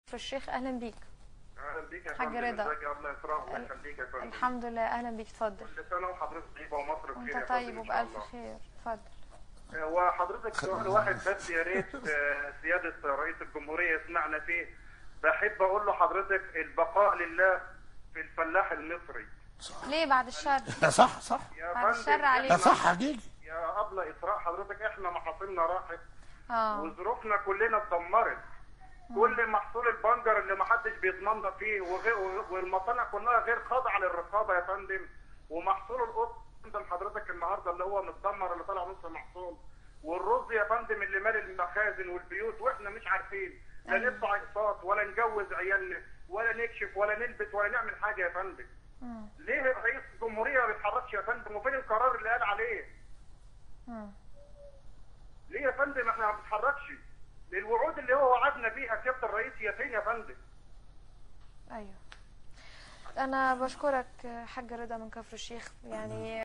في الشيخ اهلا بيك اهلا بيك يا حاج فندم رضا. ازيك يا الله يسرع الله ال- يخليك يا فندم الحمد لله اهلا بيك اتفضل كل سنه وحضرتك طيبه ومصر بخير يا وانت فندم طيب إن شاء وبألف الله. خير اتفضل هو حضرتك سؤال واحد بس يا ريت آه، سياده رئيس الجمهوريه يسمعنا فيه بحب اقول له حضرتك البقاء لله في الفلاح المصري ليه بعد الشر صح صح يا بعد فندم الشر عليك. ده إحنا- صح حقيقي يا ابله اسراء حضرتك احنا محاصيلنا راحت اه وظروفنا كلنا اتدمرت كل محصول البنجر اللي ما حدش بيضمن فيه وغير والمصانع كلها غير خاضعه للرقابه يا فندم ومحصول القط فندم حضرتك النهارده اللي هو متدمر اللي طالع نص محصول والرز يا فندم اللي مال المخازن والبيوت واحنا مش عارفين لا أيوة. ندفع اقساط ولا نجوز عيالنا ولا نكشف ولا نلبس ولا نعمل حاجه يا فندم مم. ليه رئيس الجمهوريه ما بيتحركش يا فندم وفين القرار اللي قال عليه مم. ليه يا فندم احنا ما بنتحركش الوعود اللي هو وعدنا بيها سياده الرئيس هي فين يا فندم ايوه انا بشكرك حاج رضا من كفر الشيخ يعني